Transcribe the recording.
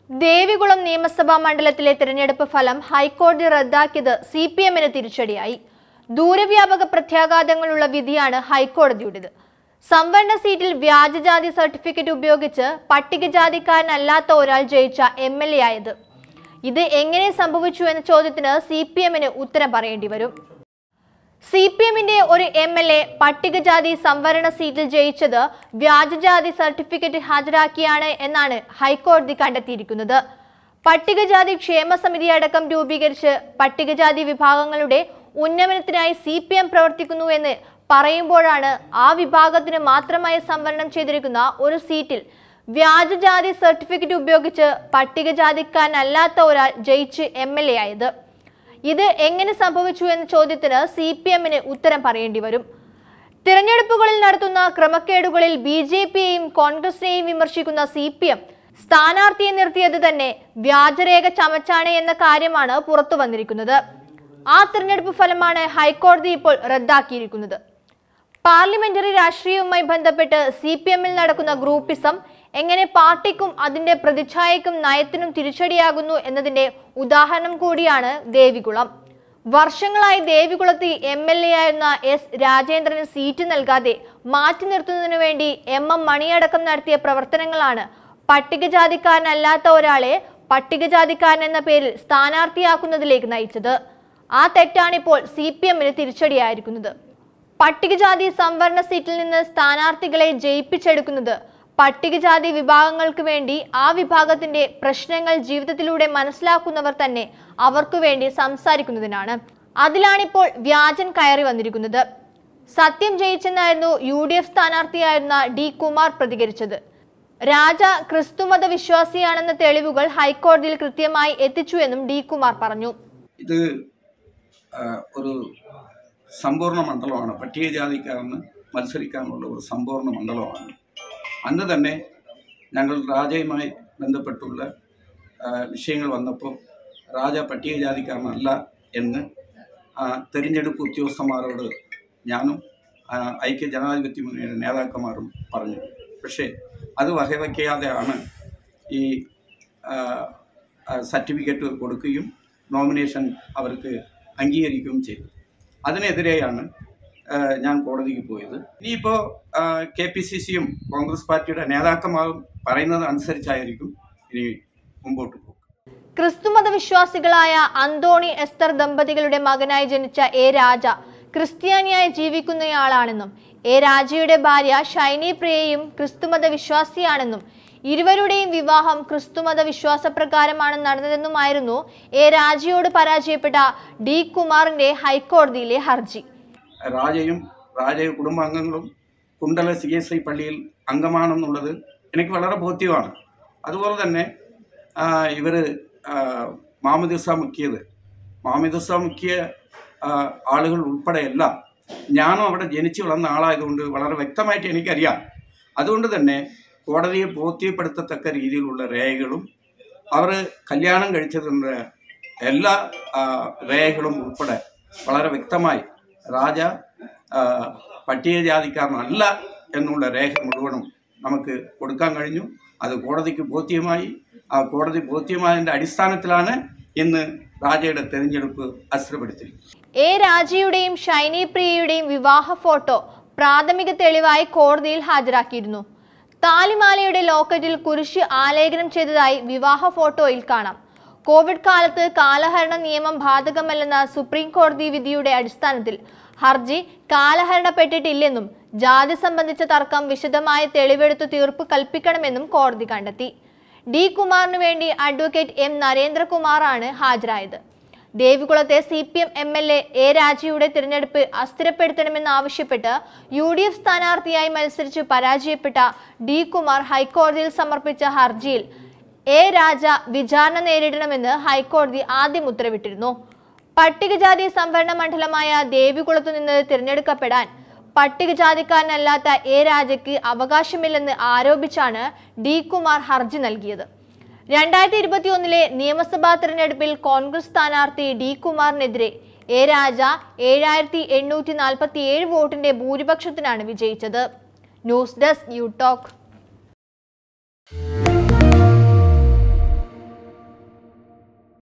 ദേവികുളം നിയമസഭാ മണ്ഡലത്തിലെ തിരഞ്ഞെടുപ്പ് ഫലം ഹൈക്കോടതി റദ്ദാക്കിയത് സി പി എമ്മിന് തിരിച്ചടിയായി ദൂരവ്യാപക പ്രത്യാഘാതങ്ങളുള്ള വിധിയാണ് ഹൈക്കോടതിയുടേത് സംവരണ സീറ്റിൽ വ്യാജജാതി സർട്ടിഫിക്കറ്റ് ഉപയോഗിച്ച് പട്ടികജാതിക്കാരനല്ലാത്ത ഒരാൾ ജയിച്ച എം എൽ എ ആയത് ഇത് എങ്ങനെ സംഭവിച്ചു എന്ന ചോദ്യത്തിന് സി പി എമ്മിന് ഉത്തരം പറയേണ്ടി വരും സി പി എമ്മിന്റെ ഒരു എം എൽ എ പട്ടികജാതി സംവരണ സീറ്റിൽ ജയിച്ചത് വ്യാജജാതി സർട്ടിഫിക്കറ്റ് ഹാജരാക്കിയാണ് എന്നാണ് ഹൈക്കോടതി കണ്ടെത്തിയിരിക്കുന്നത് പട്ടികജാതി ക്ഷേമ സമിതി അടക്കം രൂപീകരിച്ച് പട്ടികജാതി വിഭാഗങ്ങളുടെ ഉന്നമനത്തിനായി സി പി എം പ്രവർത്തിക്കുന്നു എന്ന് പറയുമ്പോഴാണ് ആ വിഭാഗത്തിന് മാത്രമായി സംവരണം ചെയ്തിരിക്കുന്ന ഒരു സീറ്റിൽ വ്യാജജാതി സർട്ടിഫിക്കറ്റ് ഉപയോഗിച്ച് പട്ടികജാതിക്കാരനല്ലാത്ത ഒരാൾ ജയിച്ച് എം എൽ എ ആയത് ഇത് എങ്ങനെ സംഭവിച്ചു എന്ന ചോദ്യത്തിന് സി പി എമ്മിന് ഉത്തരം പറയേണ്ടി വരും തിരഞ്ഞെടുപ്പുകളിൽ നടത്തുന്ന ക്രമക്കേടുകളിൽ ബി ജെ പിയെയും കോൺഗ്രസിനെയും വിമർശിക്കുന്ന സി പി എം സ്ഥാനാർത്ഥിയെ നിർത്തിയത് തന്നെ വ്യാജരേഖ ചമച്ചാണ് എന്ന കാര്യമാണ് പുറത്തു വന്നിരിക്കുന്നത് ആ തിരഞ്ഞെടുപ്പ് ഫലമാണ് ഹൈക്കോടതി ഇപ്പോൾ റദ്ദാക്കിയിരിക്കുന്നത് പാർലമെന്ററി രാഷ്ട്രീയവുമായി ബന്ധപ്പെട്ട് സി പി എമ്മിൽ നടക്കുന്ന ഗ്രൂപ്പിസം എങ്ങനെ പാർട്ടിക്കും അതിന്റെ പ്രതിച്ഛായക്കും നയത്തിനും തിരിച്ചടിയാകുന്നു എന്നതിന്റെ ഉദാഹരണം കൂടിയാണ് ദേവികുളം വർഷങ്ങളായി ദേവികുളത്ത് എം എൽ എ ആയിരുന്ന എസ് രാജേന്ദ്രന് സീറ്റ് നൽകാതെ മാറ്റി നിർത്തുന്നതിനു വേണ്ടി എം എം മണിയടക്കം നടത്തിയ പ്രവർത്തനങ്ങളാണ് പട്ടികജാതിക്കാരനല്ലാത്ത ഒരാളെ പട്ടികജാതിക്കാരൻ എന്ന പേരിൽ സ്ഥാനാർത്ഥിയാക്കുന്നതിലേക്ക് നയിച്ചത് ആ തെറ്റാണിപ്പോൾ സി പി എമ്മിന് തിരിച്ചടിയായിരിക്കുന്നത് പട്ടികജാതി സംവരണ സീറ്റിൽ നിന്ന് സ്ഥാനാർത്ഥികളെ ജയിപ്പിച്ചെടുക്കുന്നത് പട്ടികജാതി വിഭാഗങ്ങൾക്ക് വേണ്ടി ആ വിഭാഗത്തിന്റെ പ്രശ്നങ്ങൾ ജീവിതത്തിലൂടെ മനസ്സിലാക്കുന്നവർ തന്നെ അവർക്കു വേണ്ടി സംസാരിക്കുന്നതിനാണ് അതിലാണിപ്പോൾ വ്യാജൻ കയറി വന്നിരിക്കുന്നത് സത്യം ജയിച്ചെന്നായിരുന്നു യു ഡി എഫ് സ്ഥാനാർത്ഥിയായിരുന്ന ഡി കുമാർ പ്രതികരിച്ചത് രാജ ക്രിസ്തുമത വിശ്വാസിയാണെന്ന തെളിവുകൾ ഹൈക്കോടതിയിൽ കൃത്യമായി എത്തിച്ചു എന്നും ഡി കുമാർ പറഞ്ഞു ഇത് ആ, ഒരു സമ്പൂർണ്ണ മണ്ഡലമാണ് പട്ടികജാതിക്കാരന് മത്സരിക്കാനുള്ള ഒരു സമ്പൂർണ്ണ മണ്ഡലമാണ് അന്ന് തന്നെ ഞങ്ങൾ രാജയുമായി ബന്ധപ്പെട്ടുള്ള ആ, വിഷയങ്ങൾ വന്നപ്പോൾ രാജ പട്ടികജാതിക്കാരനല്ല എന്ന് ആ, തെരഞ്ഞെടുപ്പ് ഉദ്യോഗസ്ഥന്മാരോട് ഞാനും ആ, ഐക്യ ജനാധിപത്യ മുന്നണിയുടെ നേതാക്കന്മാരും പറഞ്ഞു പക്ഷേ അത് വകവയ്ക്കാതെയാണ് ഈ ആ, ആ, സർട്ടിഫിക്കറ്റ് കൊടുക്കുകയും നോമിനേഷൻ അവർക്ക് അംഗീകരിക്കുകയും ചെയ്തത് അതിനെതിരെയാണ് ആ, ഞാൻ കോടതിക്ക് പോയത് ഇനിയിപ്പോൾ കെ പി സി സിയും കോൺഗ്രസ് പാർട്ടിയുടെ നേതാക്കന്മാരും പറയുന്നത് അനുസരിച്ചായിരിക്കും ഇനി മുമ്പോട്ട് പോകും ക്രിസ്തുമത വിശ്വാസികളായ അന്തോണി എസ്തർ ദമ്പതികളുടെ മകനായി ജനിച്ച എ രാജ ക്രിസ്ത്യാനിയായി ജീവിക്കുന്നയാളാണെന്നും എ രാജയുടെ ഭാര്യ ഷൈനി പ്രിയയും ക്രിസ്തുമത വിശ്വാസിയാണെന്നും ഇരുവരുടെയും വിവാഹം ക്രിസ്തുമത വിശ്വാസപ്രകാരമാണ് നടന്നതെന്നുമായിരുന്നു എ രാജയോട് പരാജയപ്പെട്ട ഡി കുമാറിന്റെ ഹൈക്കോടതിയിലെ ഹർജി രാജയും രാജ കുടുംബാംഗങ്ങളും കുണ്ടല സി എസ് ഐ പള്ളിയിൽ അംഗമാണെന്നുള്ളത് എനിക്ക് വളരെ ബോധ്യമാണ് അതുപോലെ തന്നെ ഇവർ മാമദിസ മുക്കിയത് മാമദിസ മുക്കിയ ആ, ആളുകൾ ഉൾപ്പെടെയെല്ലാം ഞാനും അവിടെ ജനിച്ചു വളർന്ന ആളായതുകൊണ്ട് വളരെ വ്യക്തമായിട്ട് എനിക്കറിയാം അതുകൊണ്ട് തന്നെ കോടതിയെ ബോധ്യപ്പെടുത്തത്തക്ക രീതിയിലുള്ള രേഖകളും അവർ കല്യാണം കഴിച്ചതിൻ്റെ എല്ലാ ആ, രേഖകളും ഉൾപ്പെടെ വളരെ വ്യക്തമായി രാജ ആ, പട്ടികജാതിക്കാരനല്ല എന്നുള്ള രേഖ മുഴുവനും നമുക്ക് കൊടുക്കാൻ കഴിഞ്ഞു അത് കോടതിക്ക് ബോധ്യമായി ആ കോടതി ബോധ്യമായതിൻ്റെ അടിസ്ഥാനത്തിലാണ് ഇന്ന് രാജയുടെ തെരഞ്ഞെടുപ്പ് അസ്ഥിരപ്പെടുത്തിയിരിക്കുന്നത് എ രാജയുടെയും ഷൈനി പ്രിയയുടെയും വിവാഹ ഫോട്ടോ പ്രാഥമിക തെളിവായി കോടതിയിൽ ഹാജരാക്കിയിരുന്നു താലിമാലയുടെ ലോക്കറ്റിൽ കുരിശ് ആലേഖനം ചെയ്തതായി വിവാഹ ഫോട്ടോയിൽ കാണാം കോവിഡ് കാലത്ത് കാലഹരണ നിയമം ബാധകമല്ലെന്ന സുപ്രീം കോടതി വിധിയുടെ അടിസ്ഥാനത്തിൽ ഹർജി കാലഹരണപ്പെട്ടിട്ടില്ലെന്നും ജാതി സംബന്ധിച്ച തർക്കം വിശദമായ തെളിവെടുത്ത് തീർപ്പ് കൽപ്പിക്കണമെന്നും കോടതി കണ്ടെത്തി ഡി കുമാറിനു വേണ്ടി അഡ്വക്കേറ്റ് എം നരേന്ദ്രകുമാറാണ് ഹാജരായത് ദേവികുളത്തെ C P M M L A A രാജയുടെ തിരഞ്ഞെടുപ്പ് അസ്ഥിരപ്പെടുത്തണമെന്നാവശ്യപ്പെട്ട് യു ഡി എഫ് സ്ഥാനാർത്ഥിയായി മത്സരിച്ച് പരാജയപ്പെട്ട ഡി കുമാർ ഹൈക്കോടതിയിൽ സമർപ്പിച്ച ഹർജിയിൽ എ രാജ വിചാരണ നേരിടണമെന്ന് ഹൈക്കോടതി ആദ്യം ഉത്തരവിട്ടിരുന്നു പട്ടികജാതി സംവരണ മണ്ഡലമായ ദേവികുളത്തു നിന്ന് തിരഞ്ഞെടുക്കപ്പെടാൻ പട്ടികജാതിക്കാരനല്ലാത്ത എ രാജയ്ക്ക് അവകാശമില്ലെന്ന് ആരോപിച്ചാണ് ഡി കുമാർ ഹർജി നൽകിയത് രണ്ടായിരത്തി ഇരുപത്തി ഒന്നിലെ നിയമസഭാ തെരഞ്ഞെടുപ്പിൽ കോൺഗ്രസ് സ്ഥാനാർത്ഥി ഡി കുമാറിനെതിരെ എ രാജ ഏഴായിരത്തി എണ്ണൂറ്റി നാൽപ്പത്തി ഏഴ് വോട്ടിന്റെ ഭൂരിപക്ഷത്തിനാണ് വിജയിച്ചത് ന്യൂസ് ഡെസ്ക് യു ടോക്ക്